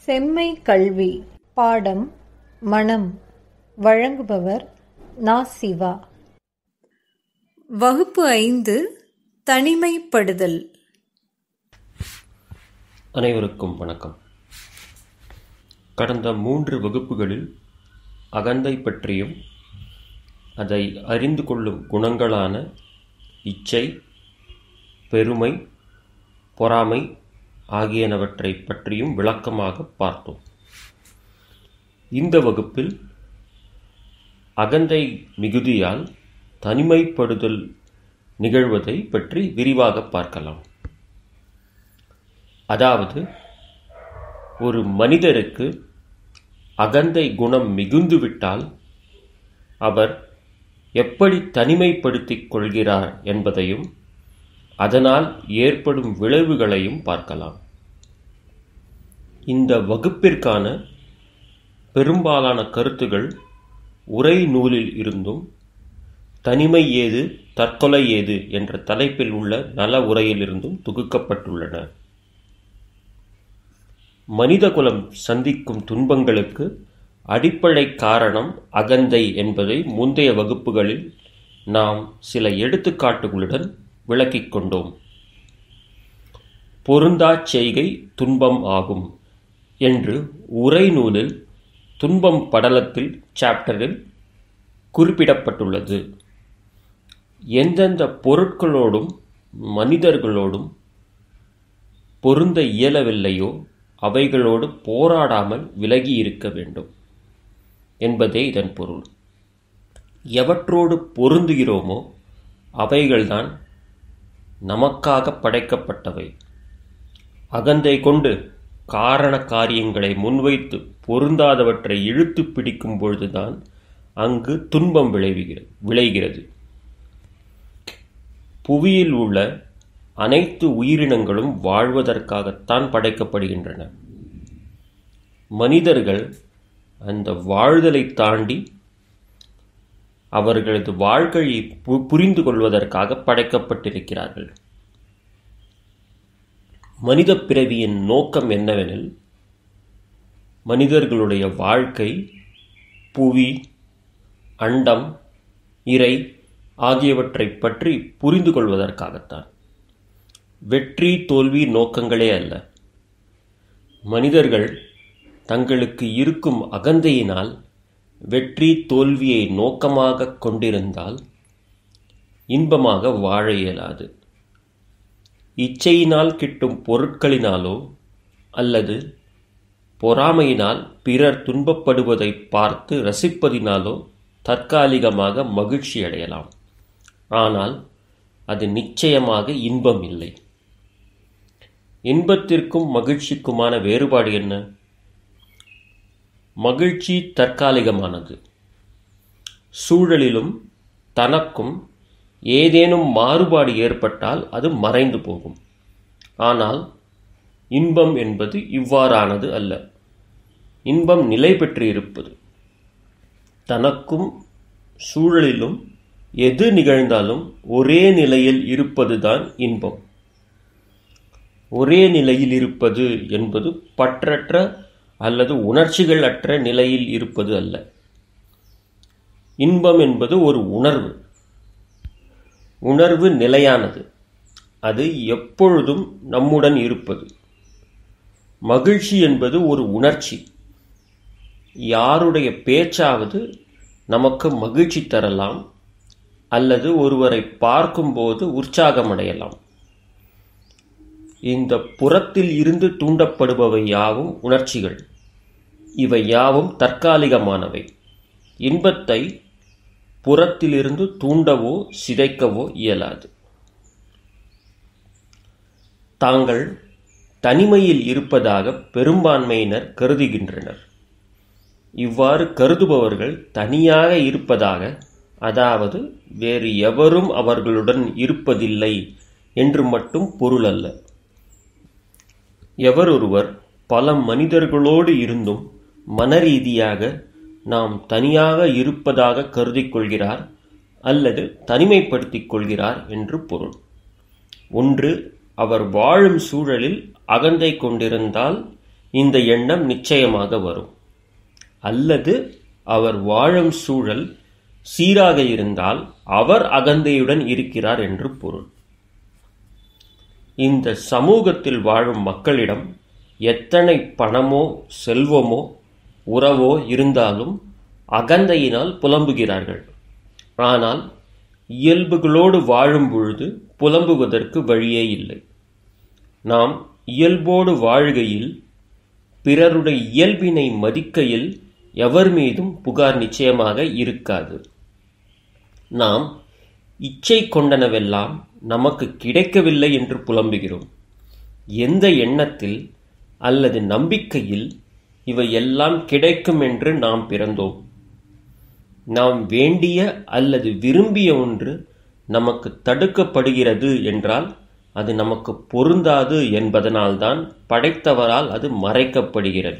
செம்மை கல்வி பாடம் மனம் வழங்குபவர் நா சிவா வகுப்பு ஐந்து தனிமைப்படுதல் அனைவருக்கும் வணக்கம் கடந்த மூன்று வகுப்புகளில் அகந்தை பற்றியும் அதை அறிந்து கொள்ளும் குணங்களான இச்சை பெருமை பொறாமை ஆகியனவற்றை பற்றியும் விளக்கமாக பார்த்தோம் இந்த வகுப்பில் அகந்தை மிகுதியால் தனிமைப்படுதல் நிகழ்வதை பற்றி விரிவாக பார்க்கலாம் அதாவது ஒரு மனிதருக்கு அகந்தை குணம் மிகுந்துவிட்டால் அவர் எப்படி தனிமைப்படுத்திக் கொள்கிறார் என்பதையும் அதனால் ஏற்படும் விளைவுகளையும் பார்க்கலாம் இந்த வகுப்பிற்கான பெரும்பாலான கருத்துகள் உரை நூலில் இருந்தும் தனிமை ஏது தற்கொலை ஏது என்ற தலைப்பில் உள்ள நல உரையிலிருந்தும் தொகுக்கப்பட்டுள்ளன மனிதகுலம் சந்திக்கும் துன்பங்களுக்கு அடிப்படை காரணம் அகந்தை என்பதை முந்தைய வகுப்புகளில் நாம் சில எடுத்துக்காட்டுகளுடன் விளக்கிக் கொண்டோம் பொருந்தாச் செய்கை துன்பம் ஆகும் என்று உரை நூலில் துன்பம் படலத்தில் சாப்டரில் குறிப்பிடப்பட்டுள்ளது எந்தெந்த பொருட்களோடும் மனிதர்களோடும் பொருந்த இயலவில்லையோ அவைகளோடு போராடாமல் விலகி இருக்க வேண்டும் என்பதே இதன் பொருள் எவற்றோடு பொருந்துகிறோமோ அவைகள்தான் நமக்காக படைக்கப்பட்டவை அகந்தை கொண்டு காரண காரியங்களை முன்வைத்து பொருந்தாதவற்றை இழுத்து பிடிக்கும் பொழுதுதான் அங்கு துன்பம் விளைவுகிறது விளைகிறது புவியில் உள்ள அனைத்து உயிரினங்களும் வாழ்வதற்காகத்தான் படைக்கப்படுகின்றன மனிதர்கள் அந்த வாழ்தலை தாண்டி அவர்களது வாழ்க்கையை புரிந்து கொள்வதற்காக படைக்கப்பட்டிருக்கிறார்கள் மனித பிறவியின் நோக்கம் என்னவெனில் மனிதர்களுடைய வாழ்க்கை புவி அண்டம் இறை ஆகியவற்றை பற்றி புரிந்து கொள்வதற்காகத்தான் வெற்றி தோல்வி நோக்கங்களே அல்ல மனிதர்கள் தங்களுக்கு இருக்கும் அகந்தையினால் வெற்றி தோல்வியை நோக்கமாக கொண்டிருந்தால் இன்பமாக வாழ இயலாது இச்சையினால் கிட்டும் பொருட்களினாலோ அல்லது பொறாமையினால் பிறர் துன்பப்படுவதை பார்த்து ரசிப்பதினாலோ தற்காலிகமாக மகிழ்ச்சி அடையலாம் ஆனால் அது நிச்சயமாக இன்பம் இல்லை இன்பத்திற்கும் மகிழ்ச்சிக்குமான வேறுபாடு என்ன மகிழ்ச்சி தற்காலிகமானது சூழலிலும் தனக்கும் ஏதேனும் மாறுபாடு ஏற்பட்டால் அது மறைந்து போகும் ஆனால் இன்பம் என்பது இவ்வாறானது அல்ல இன்பம் நிலை பெற்று இருப்பது தனக்கும் சூழலிலும் எது நிகழ்ந்தாலும் ஒரே நிலையில் இருப்பதுதான் இன்பம் ஒரே நிலையில் இருப்பது என்பது பற்றற்ற அல்லது உணர்ச்சிகள் அற்ற நிலையில் இருப்பது அல்ல இன்பம் என்பது ஒரு உணர்வு உணர்வு நிலையானது அது எப்பொழுதும் நம்முடன் இருப்பது மகிழ்ச்சி என்பது ஒரு உணர்ச்சி யாருடைய பேச்சாவது நமக்கு மகிழ்ச்சி தரலாம் அல்லது ஒருவரை பார்க்கும்போது உற்சாகமடையலாம் இந்த புறத்தில் இருந்து தூண்டப்படுபவை யாவும் உணர்ச்சிகள் இவை யாவும் தற்காலிகமானவை இன்பத்தை புறத்திலிருந்து தூண்டவோ சிதைக்கவோ இயலாது தாங்கள் தனிமையில் இருப்பதாக பெரும்பான்மையினர் கருதுகின்றனர் இவ்வாறு கருதுபவர்கள் தனியாக இருப்பதாக அதாவது வேறு எவரும் அவர்களுடன் இருப்பதில்லை என்று மட்டும் பொருள் அல்ல எவரொருவர் பல மனிதர்களோடு இருந்தும் மனரீதியாக நாம் தனியாக இருப்பதாக கருதிக் கொள்கிறார் அல்லது தனிமைப்படுத்திக் கொள்கிறார் என்று பொருள் ஒன்று அவர் வாழும் சூழலில் அகந்தை கொண்டிருந்தால் இந்த எண்ணம் நிச்சயமாக வரும் அல்லது அவர் வாழும் சூழல் சீராக இருந்தால் அவர் அகந்தையுடன் இருக்கிறார் என்று பொருள் இந்த சமூகத்தில் வாழும் மக்களிடம் எத்தனை பணமோ செல்வமோ உறவோ இருந்தாலும் அகந்தையினால் புலம்புகிறார்கள் ஆனால் இயல்புகளோடு வாழும் பொழுது புலம்புவதற்கு வழியே இல்லை நாம் இயல்போடு வாழ்கையில் பிறருடைய இயல்பினை மதிக்கையில் எவர் மீதும் புகார் நிச்சயமாக இருக்காது நாம் இச்சை கொண்டனவெல்லாம் நமக்கு கிடைக்கவில்லை என்று புலம்புகிறோம் எந்த எண்ணத்தில் அல்லது நம்பிக்கையில் இவை எல்லாம் கிடைக்கும் என்று நாம் பிறந்தோம் நாம் வேண்டிய அல்லது விரும்பிய ஒன்று நமக்கு தடுக்கப்படுகிறது என்றால் அது நமக்கு பொருந்தாது என்பதனால்தான் படைத்தவரால் அது மறைக்கப்படுகிறது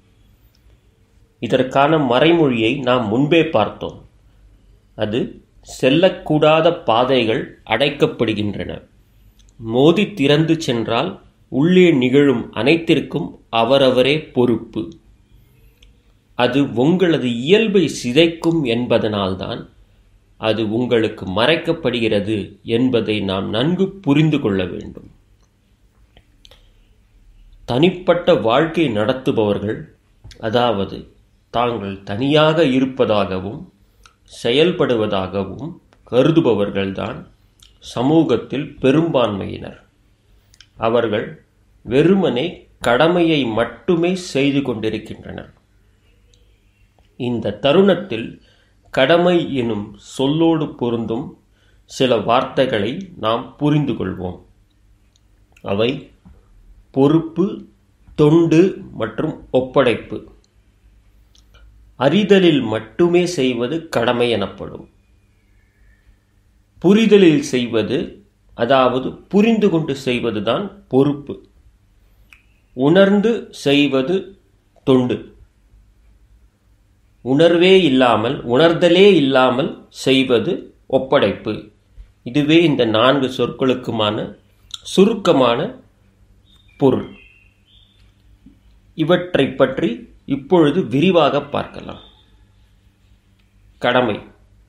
இதற்கான மறைமொழியை நாம் முன்பே பார்த்தோம் அது செல்லக்கூடாத பாதைகள் அடைக்கப்படுகின்றன மோதி திறந்து சென்றால் உள்ளே நிகழும் அனைத்திற்கும் அவரவரே பொறுப்பு அது உங்களது இயல்பை சிதைக்கும் என்பதனால்தான் அது உங்களுக்கு மறைக்கப்படுகிறது என்பதை நாம் நன்கு புரிந்து கொள்ள வேண்டும் தனிப்பட்ட வாழ்க்கை நடத்துபவர்கள் அதாவது தாங்கள் தனியாக இருப்பதாகவும் செயல்படுவதாகவும் கருதுபவர்கள்தான் சமூகத்தில் பெரும்பான்மையினர் அவர்கள் வெறுமனே கடமையை மட்டுமே செய்து கொண்டிருக்கின்றனர் இந்த தருணத்தில் கடமை எனும் சொல்லோடு பொருந்தும் சில வார்த்தைகளை நாம் புரிந்து கொள்வோம் அவை பொறுப்பு தொண்டு மற்றும் ஒப்படைப்பு அறிதலில் மட்டுமே செய்வது கடமை எனப்படும் புரிதலில் செய்வது அதாவது புரிந்து கொண்டு செய்வதுதான் பொறுப்பு உணர்ந்து செய்வது தொண்டு உணர்வே இல்லாமல் உணர்தலே இல்லாமல் செய்வது ஒப்படைப்பு இதுவே இந்த நான்கு சொற்களுக்குமான சுருக்கமான பொருள் இவற்றை பற்றி இப்பொழுது விரிவாக பார்க்கலாம் கடமை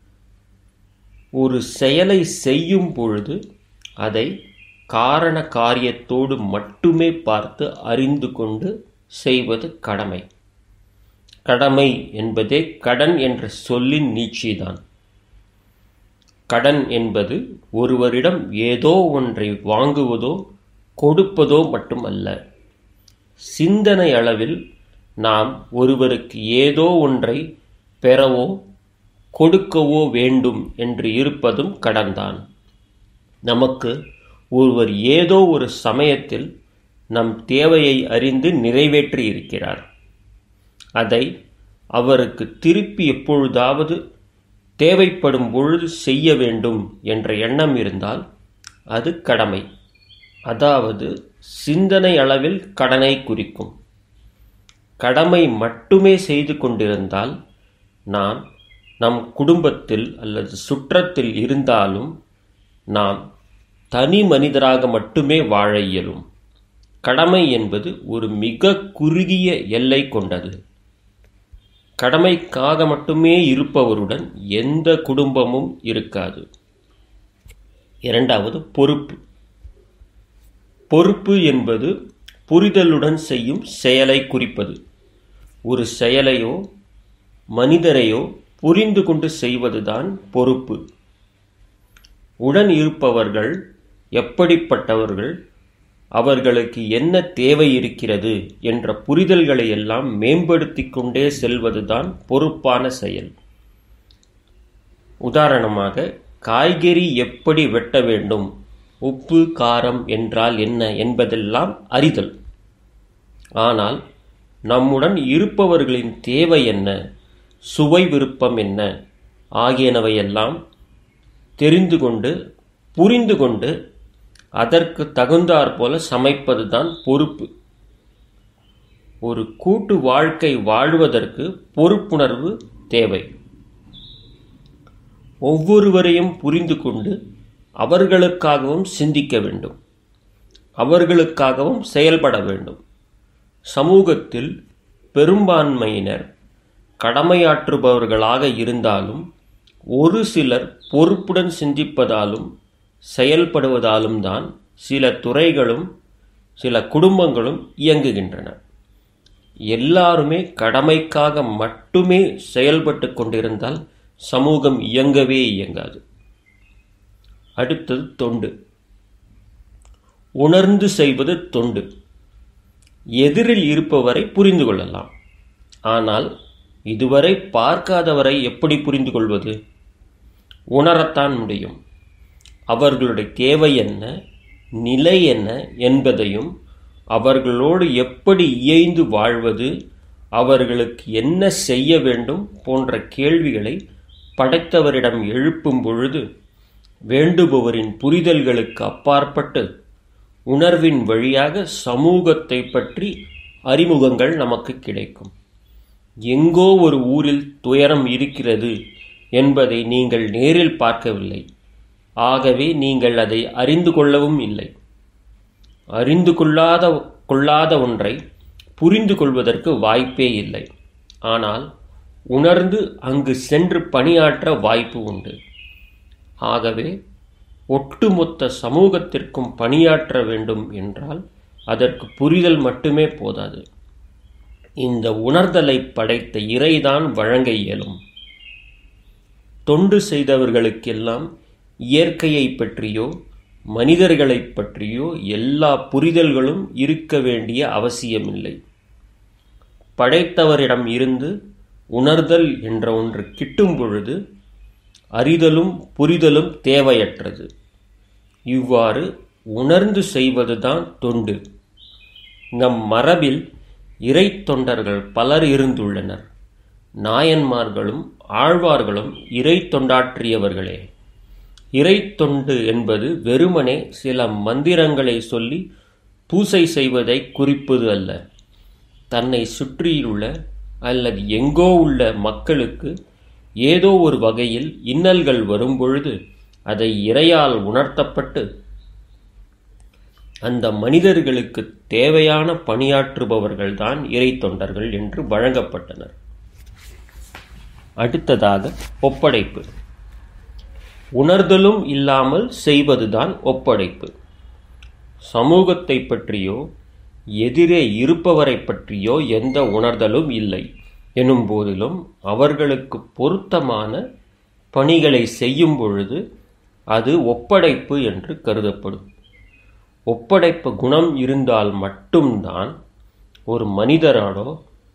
ஒரு செயலை செய்யும் பொழுது அதை காரண காரியத்தோடு மட்டுமே பார்த்து அறிந்து கொண்டு செய்வது கடமை கடமை என்பதே கடன் என்ற சொல்லின் நீட்சிதான் கடன் என்பது ஒருவரிடம் ஏதோ ஒன்றை வாங்குவதோ கொடுப்பதோ மட்டுமல்ல சிந்தனை அளவில் நாம் ஒருவருக்கு ஏதோ ஒன்றை பெறவோ கொடுக்கவோ வேண்டும் என்று இருப்பதும் கடன்தான் நமக்கு ஒருவர் ஏதோ ஒரு சமயத்தில் நம் தேவையை அறிந்து நிறைவேற்றி இருக்கிறார் அதை அவருக்கு திருப்பி எப்பொழுதாவது தேவைப்படும் பொழுது செய்ய வேண்டும் என்ற எண்ணம் இருந்தால் அது கடமை அதாவது சிந்தனை அளவில் கடனை குறிக்கும் கடமை மட்டுமே செய்து கொண்டிருந்தால் நாம் நம் குடும்பத்தில் அல்லது சுற்றத்தில் இருந்தாலும் நாம் தனி மனிதராக மட்டுமே வாழ இயலும் கடமை என்பது ஒரு மிக குறுகிய எல்லை கொண்டது கடமைக்காக மட்டுமே இருப்பவருடன் எந்த குடும்பமும் இருக்காது இரண்டாவது பொறுப்பு பொறுப்பு என்பது புரிதலுடன் செய்யும் செயலை குறிப்பது ஒரு செயலையோ மனிதரையோ புரிந்து கொண்டு செய்வதுதான் பொறுப்பு உடன் இருப்பவர்கள் எப்படிப்பட்டவர்கள் அவர்களுக்கு என்ன தேவை இருக்கிறது என்ற புரிதல்களை எல்லாம் மேம்படுத்தி கொண்டே செல்வதுதான் பொறுப்பான செயல் உதாரணமாக காய்கறி எப்படி வெட்ட வேண்டும் உப்பு காரம் என்றால் என்ன என்பதெல்லாம் அறிதல் ஆனால் நம்முடன் இருப்பவர்களின் தேவை என்ன சுவை விருப்பம் என்ன ஆகியனவையெல்லாம் தெரிந்து கொண்டு புரிந்து கொண்டு அதற்கு தகுந்தாற்போல சமைப்பதுதான் பொறுப்பு ஒரு கூட்டு வாழ்க்கை வாழ்வதற்கு பொறுப்புணர்வு தேவை ஒவ்வொருவரையும் புரிந்து கொண்டு அவர்களுக்காகவும் சிந்திக்க வேண்டும் அவர்களுக்காகவும் செயல்பட வேண்டும் சமூகத்தில் பெரும்பான்மையினர் கடமையாற்றுபவர்களாக இருந்தாலும் ஒரு சிலர் பொறுப்புடன் சிந்திப்பதாலும் செயல்படுவதாலும் தான் சில துறைகளும் சில குடும்பங்களும் இயங்குகின்றன எல்லாருமே கடமைக்காக மட்டுமே செயல்பட்டு கொண்டிருந்தால் சமூகம் இயங்கவே இயங்காது அடுத்தது தொண்டு உணர்ந்து செய்வது தொண்டு எதிரில் இருப்பவரை புரிந்து கொள்ளலாம் ஆனால் இதுவரை பார்க்காதவரை எப்படி புரிந்து கொள்வது உணரத்தான் முடியும் அவர்களுடைய தேவை என்ன நிலை என்ன என்பதையும் அவர்களோடு எப்படி இயைந்து வாழ்வது அவர்களுக்கு என்ன செய்ய வேண்டும் போன்ற கேள்விகளை படைத்தவரிடம் எழுப்பும் பொழுது வேண்டுபவரின் புரிதல்களுக்கு அப்பாற்பட்டு உணர்வின் வழியாக சமூகத்தை பற்றி அறிமுகங்கள் நமக்கு கிடைக்கும் எங்கோ ஒரு ஊரில் துயரம் இருக்கிறது என்பதை நீங்கள் நேரில் பார்க்கவில்லை ஆகவே நீங்கள் அதை அறிந்து கொள்ளவும் இல்லை அறிந்து கொள்ளாத கொள்ளாத ஒன்றை புரிந்து கொள்வதற்கு வாய்ப்பே இல்லை ஆனால் உணர்ந்து அங்கு சென்று பணியாற்ற வாய்ப்பு உண்டு ஆகவே ஒட்டுமொத்த சமூகத்திற்கும் பணியாற்ற வேண்டும் என்றால் அதற்கு புரிதல் மட்டுமே போதாது இந்த உணர்தலை படைத்த இறைதான் வழங்க இயலும் தொண்டு செய்தவர்களுக்கெல்லாம் இயற்கையை பற்றியோ மனிதர்களைப் பற்றியோ எல்லா புரிதல்களும் இருக்க வேண்டிய அவசியமில்லை படைத்தவரிடம் இருந்து உணர்தல் என்ற ஒன்று கிட்டும் பொழுது அறிதலும் புரிதலும் தேவையற்றது இவ்வாறு உணர்ந்து செய்வதுதான் தொண்டு நம் மரபில் இறை தொண்டர்கள் பலர் இருந்துள்ளனர் நாயன்மார்களும் ஆழ்வார்களும் இறை தொண்டாற்றியவர்களே இறை தொண்டு என்பது வெறுமனே சில மந்திரங்களை சொல்லி பூசை செய்வதை குறிப்பது அல்ல தன்னை சுற்றியுள்ள அல்லது எங்கோ உள்ள மக்களுக்கு ஏதோ ஒரு வகையில் இன்னல்கள் வரும்பொழுது அதை இறையால் உணர்த்தப்பட்டு அந்த மனிதர்களுக்கு தேவையான பணியாற்றுபவர்கள்தான் இறை தொண்டர்கள் என்று வழங்கப்பட்டனர் அடுத்ததாக ஒப்படைப்பு உணர்தலும் இல்லாமல் செய்வதுதான் ஒப்படைப்பு சமூகத்தை பற்றியோ எதிரே இருப்பவரை பற்றியோ எந்த உணர்தலும் இல்லை எனும் போதிலும் அவர்களுக்கு பொருத்தமான பணிகளை செய்யும் பொழுது அது ஒப்படைப்பு என்று கருதப்படும் ஒப்படைப்பு குணம் இருந்தால் மட்டும்தான் ஒரு மனிதராடோ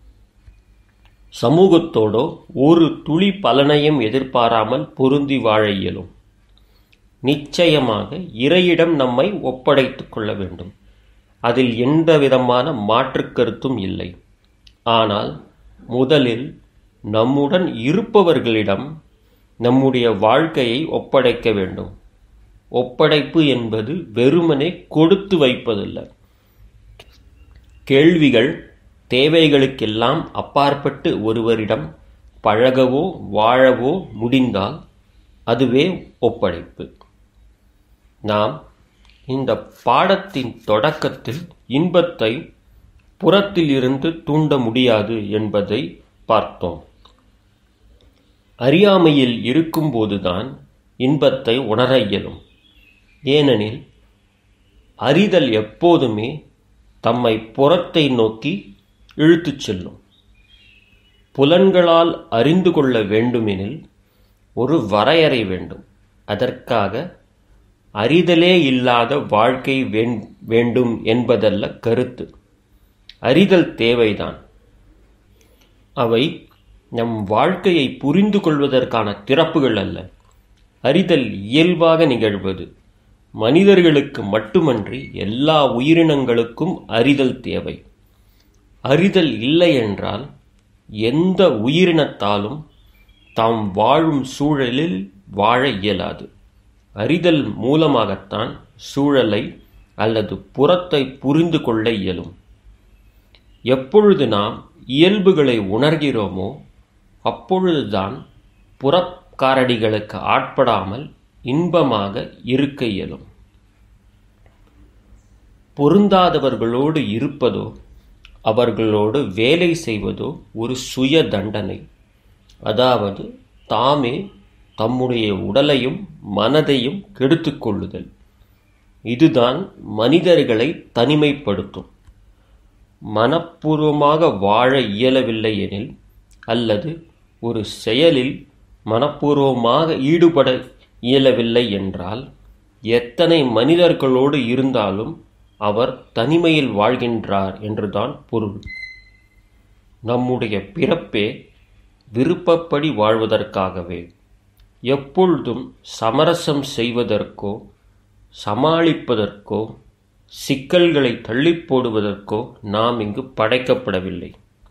சமூகத்தோடோ ஒரு துளி பலனையும் எதிர்பாராமல் பொருந்தி வாழ இயலும் நிச்சயமாக இறையிடம் நம்மை ஒப்படைத்துக் கொள்ள வேண்டும் அதில் எந்த விதமான மாற்று கருத்தும் இல்லை ஆனால் முதலில் நம்முடன் இருப்பவர்களிடம் நம்முடைய வாழ்க்கையை ஒப்படைக்க வேண்டும் ஒப்படைப்பு என்பது வெறுமனே கொடுத்து வைப்பதல்ல கேள்விகள் தேவைகளுக்கெல்லாம் அப்பாற்பட்டு ஒருவரிடம் பழகவோ வாழவோ முடிந்தால் அதுவே ஒப்படைப்பு நாம் இந்த பாடத்தின் தொடக்கத்தில் இன்பத்தை புறத்தில் இருந்து தூண்ட முடியாது என்பதை பார்த்தோம் அறியாமையில் இருக்கும்போதுதான் இன்பத்தை உணர இயலும் ஏனெனில் அறிதல் எப்போதுமே தம்மை புறத்தை நோக்கி இழுத்துச் செல்லும் புலன்களால் அறிந்து கொள்ள வேண்டுமெனில் ஒரு வரையறை வேண்டும் அதற்காக அறிதலே இல்லாத வாழ்க்கை வேண்டும் என்பதல்ல கருத்து அறிதல் தேவைதான் அவை நம் வாழ்க்கையை புரிந்து கொள்வதற்கான திறப்புகள் அல்ல அறிதல் இயல்பாக நிகழ்வது மனிதர்களுக்கு மட்டுமன்றி எல்லா உயிரினங்களுக்கும் அறிதல் தேவை அறிதல் இல்லை என்றால் எந்த உயிரினத்தாலும் தாம் வாழும் சூழலில் வாழ இயலாது அறிதல் மூலமாகத்தான் சூழலை அல்லது புறத்தை புரிந்து கொள்ள இயலும் எப்பொழுது நாம் இயல்புகளை உணர்கிறோமோ அப்பொழுதுதான் புறக்காரடிகளுக்கு ஆட்படாமல் இன்பமாக இருக்க இயலும் பொருந்தாதவர்களோடு இருப்பதோ அவர்களோடு வேலை செய்வதோ ஒரு சுய தண்டனை அதாவது தாமே தம்முடைய உடலையும் மனதையும் கெடுத்துக் கொள்ளுதல் இதுதான் மனிதர்களை தனிமைப்படுத்தும் மனப்பூர்வமாக வாழ இயலவில்லை எனில் அல்லது ஒரு செயலில் மனப்பூர்வமாக ஈடுபட இயலவில்லை என்றால் எத்தனை மனிதர்களோடு இருந்தாலும் அவர் தனிமையில் வாழ்கின்றார் என்றுதான் பொருள் நம்முடைய பிறப்பே விருப்பப்படி வாழ்வதற்காகவே எப்பொழுதும் சமரசம் செய்வதற்கோ சமாளிப்பதற்கோ சிக்கல்களை தள்ளி போடுவதற்கோ நாம் இங்கு படைக்கப்படவில்லை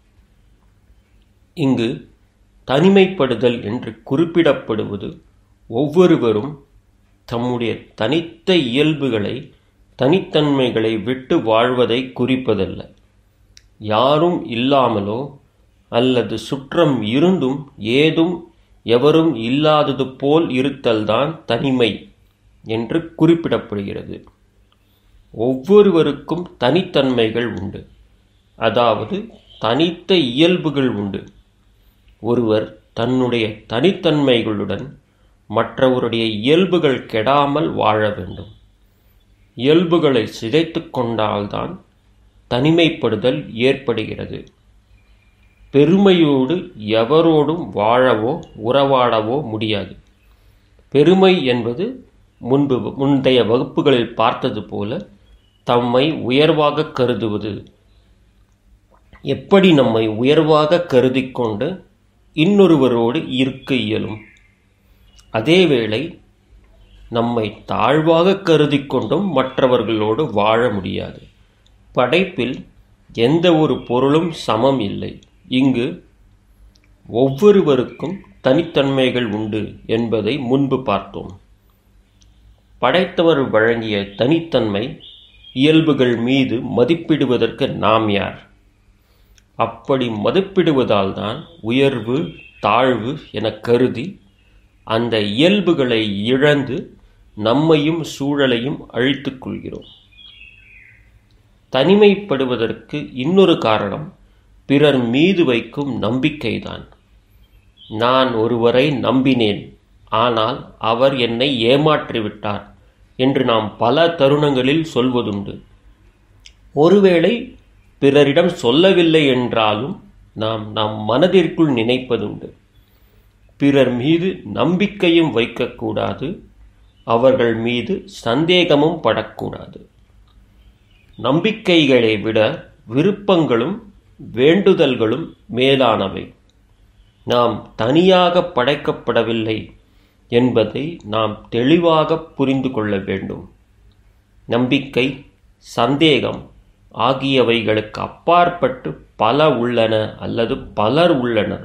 இங்கு தனிமைப்படுதல் என்று குறிப்பிடப்படுவது ஒவ்வொருவரும் தம்முடைய தனித்த இயல்புகளை தனித்தன்மைகளை விட்டு வாழ்வதை குறிப்பதல்ல யாரும் இல்லாமலோ அல்லது சுற்றம் இருந்தும் ஏதும் எவரும் இல்லாதது போல் இருத்தல்தான் தனிமை என்று குறிப்பிடப்படுகிறது ஒவ்வொருவருக்கும் தனித்தன்மைகள் உண்டு அதாவது தனித்த இயல்புகள் உண்டு ஒருவர் தன்னுடைய தனித்தன்மைகளுடன் மற்றவருடைய இயல்புகள் கெடாமல் வாழ வேண்டும் இயல்புகளை சிதைத்து கொண்டால்தான் தனிமைப்படுதல் ஏற்படுகிறது பெருமையோடு எவரோடும் வாழவோ உறவாடவோ முடியாது பெருமை என்பது முன்பு முந்தைய வகுப்புகளில் பார்த்தது போல தம்மை உயர்வாக கருதுவது எப்படி நம்மை உயர்வாக கருதி கொண்டு இன்னொருவரோடு இருக்க இயலும் அதேவேளை நம்மை தாழ்வாக கருதி கொண்டும் மற்றவர்களோடு வாழ முடியாது படைப்பில் எந்த ஒரு பொருளும் சமம் இல்லை இங்கு ஒவ்வொருவருக்கும் தனித்தன்மைகள் உண்டு என்பதை முன்பு பார்த்தோம் படைத்தவர் வழங்கிய தனித்தன்மை இயல்புகள் மீது மதிப்பிடுவதற்கு நாம் யார் அப்படி மதிப்பிடுவதால் தான் உயர்வு தாழ்வு என கருதி அந்த இயல்புகளை இழந்து நம்மையும் சூழலையும் அழித்துக் கொள்கிறோம் தனிமைப்படுவதற்கு இன்னொரு காரணம் பிறர் மீது வைக்கும் நம்பிக்கைதான் நான் ஒருவரை நம்பினேன் ஆனால் அவர் என்னை ஏமாற்றிவிட்டார் என்று நாம் பல தருணங்களில் சொல்வதுண்டு ஒருவேளை பிறரிடம் சொல்லவில்லை என்றாலும் நாம் நம் மனதிற்குள் நினைப்பதுண்டு பிறர் மீது நம்பிக்கையும் வைக்கக்கூடாது அவர்கள் மீது சந்தேகமும் படக்கூடாது நம்பிக்கைகளை விட விருப்பங்களும் வேண்டுதல்களும் மேலானவை நாம் தனியாக படைக்கப்படவில்லை என்பதை நாம் தெளிவாக புரிந்து கொள்ள வேண்டும் நம்பிக்கை சந்தேகம் ஆகியவைகளுக்கு அப்பாற்பட்டு பல உள்ளன அல்லது பலர் உள்ளனர்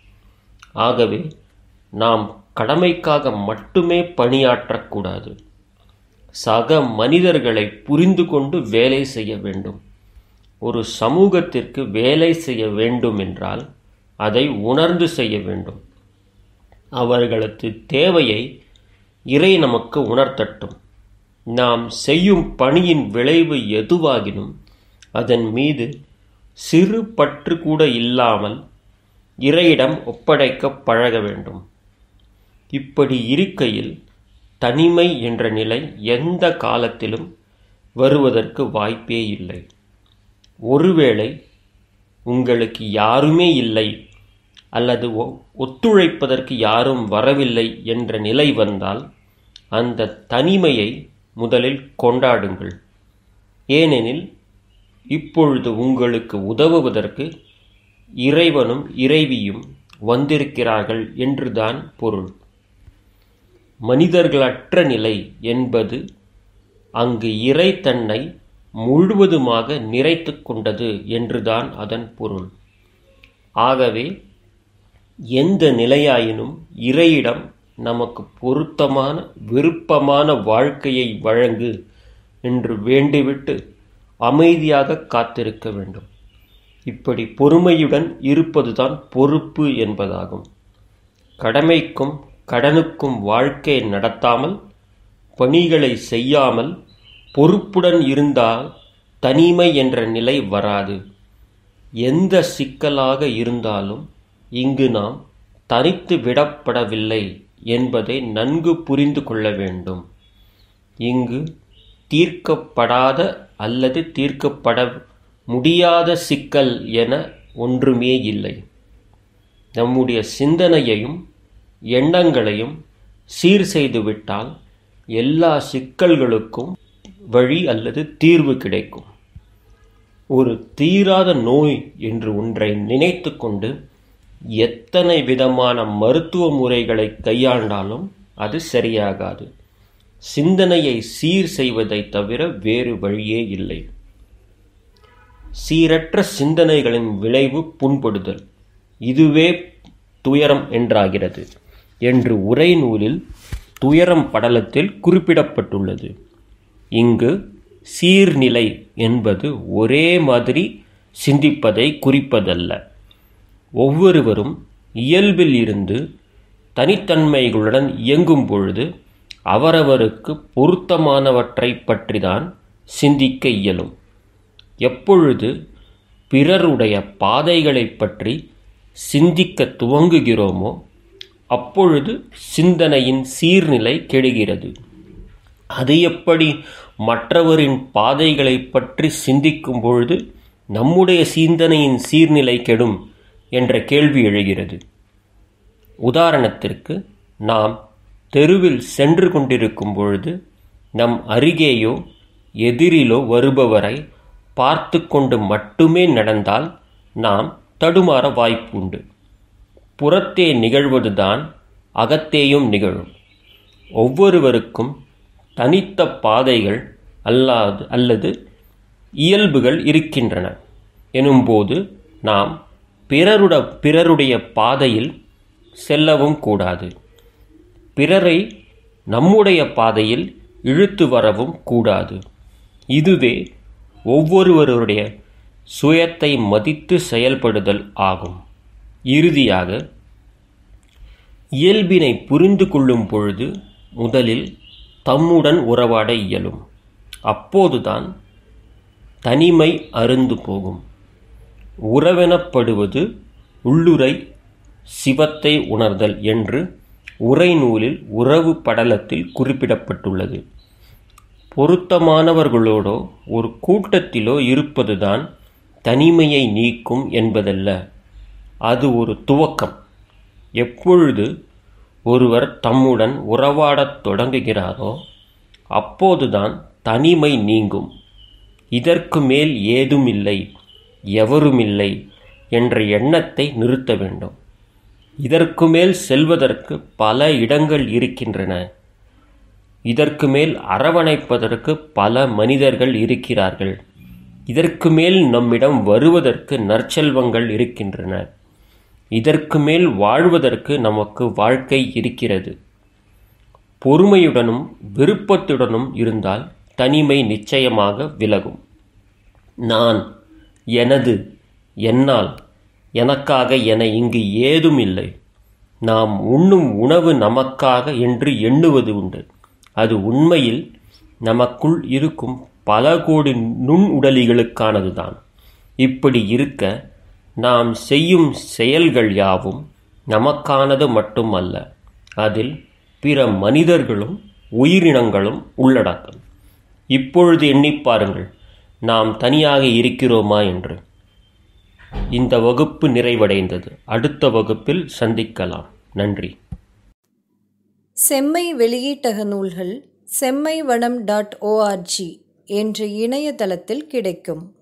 ஆகவே நாம் கடமைக்காக மட்டுமே பணியாற்றக்கூடாது சக மனிதர்களை புரிந்து கொண்டு வேலை செய்ய வேண்டும் ஒரு சமூகத்திற்கு வேலை செய்ய வேண்டும் என்றால் அதை உணர்ந்து செய்ய வேண்டும் அவர்களது தேவையை இறை நமக்கு உணர்த்தட்டும் நாம் செய்யும் பணியின் விளைவு எதுவாகினும் அதன் மீது சிறு பற்று கூட இல்லாமல் இறையிடம் ஒப்படைக்க பழக வேண்டும் இப்படி இருக்கையில் தனிமை என்ற நிலை எந்த காலத்திலும் வருவதற்கு வாய்ப்பே இல்லை ஒருவேளை உங்களுக்கு யாருமே இல்லை அல்லது ஒத்துழைப்பதற்கு யாரும் வரவில்லை என்ற நிலை வந்தால் அந்த தனிமையை முதலில் கொண்டாடுங்கள் ஏனெனில் இப்பொழுது உங்களுக்கு உதவுவதற்கு இறைவனும் இறைவியும் வந்திருக்கிறார்கள் என்றுதான் பொருள் மனிதர்களற்ற நிலை என்பது அங்கு இறை தன்னை முழுவதுமாக நிறைத்து கொண்டது என்றுதான் அதன் பொருள் ஆகவே எந்த நிலையாயினும் இறையிடம் நமக்கு பொருத்தமான விருப்பமான வாழ்க்கையை வழங்கு என்று வேண்டிவிட்டு அமைதியாக காத்திருக்க வேண்டும் இப்படி பொறுமையுடன் இருப்பதுதான் பொறுப்பு என்பதாகும் கடமைக்கும் கடனுக்கும் வாழ்க்கையை நடத்தாமல் பணிகளை செய்யாமல் பொறுப்புடன் இருந்தால் தனிமை என்ற நிலை வராது எந்த சிக்கலாக இருந்தாலும் இங்கு நாம் தனித்து விடப்படவில்லை என்பதை நன்கு புரிந்து கொள்ள வேண்டும் இங்கு தீர்க்கப்படாத அல்லது தீர்க்கப்பட முடியாத சிக்கல் என ஒன்றுமே இல்லை நம்முடைய சிந்தனையையும் எண்ணங்களையும் சீர் செய்துவிட்டால் எல்லா சிக்கல்களுக்கும் வழி அல்லது தீர்வு கிடைக்கும் ஒரு தீராத நோய் என்று ஒன்றை நினைத்து கொண்டு எத்தனை விதமான மருத்துவ முறைகளை கையாண்டாலும் அது சரியாகாது சிந்தனையை சீர் செய்வதை தவிர வேறு வழியே இல்லை சீரற்ற சிந்தனைகளின் விளைவு புண்படுதல் இதுவே துயரம் என்றாகிறது என்று உரைநூலில் துயரம் படலத்தில் குறிப்பிடப்பட்டுள்ளது இங்கு சீர்நிலை என்பது ஒரே மாதிரி சிந்திப்பதை குறிப்பதல்ல ஒவ்வொருவரும் இயல்பில் இருந்து தனித்தன்மைகளுடன் இயங்கும் பொழுது அவரவருக்கு பொருத்தமானவற்றை பற்றிதான் சிந்திக்க இயலும் எப்பொழுது பிறருடைய பாதைகளை பற்றி சிந்திக்க துவங்குகிறோமோ அப்பொழுது சிந்தனையின் சீர்நிலை கெடுகிறது அது எப்படி மற்றவரின் பாதைகளை பற்றி சிந்திக்கும் பொழுது நம்முடைய சிந்தனையின் சீர்நிலை கெடும் என்ற கேள்வி எழுகிறது உதாரணத்திற்கு நாம் தெருவில் சென்று கொண்டிருக்கும் பொழுது நம் அருகேயோ எதிரிலோ வருபவரை பார்த்து கொண்டு மட்டுமே நடந்தால் நாம் தடுமாற வாய்ப்புண்டு புறத்தே நிகழ்வதுதான் அகத்தேயும் நிகழும் ஒவ்வொருவருக்கும் தனித்த பாதைகள் அல்லாது அல்லது இயல்புகள் இருக்கின்றன எனும்போது நாம் பிறருட பிறருடைய பாதையில் செல்லவும் கூடாது பிறரை நம்முடைய பாதையில் இழுத்து வரவும் கூடாது இதுவே ஒவ்வொருவருடைய சுயத்தை மதித்து செயல்படுதல் ஆகும் இறுதியாக இயல்பினை புரிந்து கொள்ளும் பொழுது முதலில் தம்முடன் உறவாட இயலும் அப்போதுதான் தனிமை அருந்து போகும் உறவெனப்படுவது உள்ளுரை சிவத்தை உணர்தல் என்று உரைநூலில் உறவு படலத்தில் குறிப்பிடப்பட்டுள்ளது பொருத்தமானவர்களோடோ ஒரு கூட்டத்திலோ இருப்பதுதான் தனிமையை நீக்கும் என்பதல்ல அது ஒரு துவக்கம் எப்பொழுது ஒருவர் தம்முடன் உறவாடத் தொடங்குகிறாரோ அப்போதுதான் தனிமை நீங்கும் இதற்கு மேல் ஏதுமில்லை எவருமில்லை என்ற எண்ணத்தை நிறுத்த வேண்டும் இதற்கு மேல் செல்வதற்கு பல இடங்கள் இருக்கின்றன இதற்கு மேல் அரவணைப்பதற்கு பல மனிதர்கள் இருக்கிறார்கள் இதற்கு மேல் நம்மிடம் வருவதற்கு நற்செல்வங்கள் இருக்கின்றன இதற்கு மேல் வாழ்வதற்கு நமக்கு வாழ்க்கை இருக்கிறது பொறுமையுடனும் விருப்பத்துடனும் இருந்தால் தனிமை நிச்சயமாக விலகும் நான் எனது என்னால் எனக்காக என இங்கு ஏதும் இல்லை நாம் உண்ணும் உணவு நமக்காக என்று எண்ணுவது உண்டு அது உண்மையில் நமக்குள் இருக்கும் பல கோடி நுண் உடலிகளுக்கானதுதான் இப்படி இருக்க நாம் செய்யும் செயல்கள் யாவும் நமக்கானது மட்டுமல்ல அதில் பிற மனிதர்களும் உயிரினங்களும் உள்ளடக்கம் இப்பொழுது எண்ணிப் பாருங்கள் நாம் தனியாக இருக்கிறோமா என்று இந்த வகுப்பு நிறைவடைந்தது அடுத்த வகுப்பில் சந்திக்கலாம் நன்றி செம்மை வெளியீட்டக நூல்கள் செம்மை வனம் டாட் ஓஆர்ஜி என்ற இணையதளத்தில் கிடைக்கும்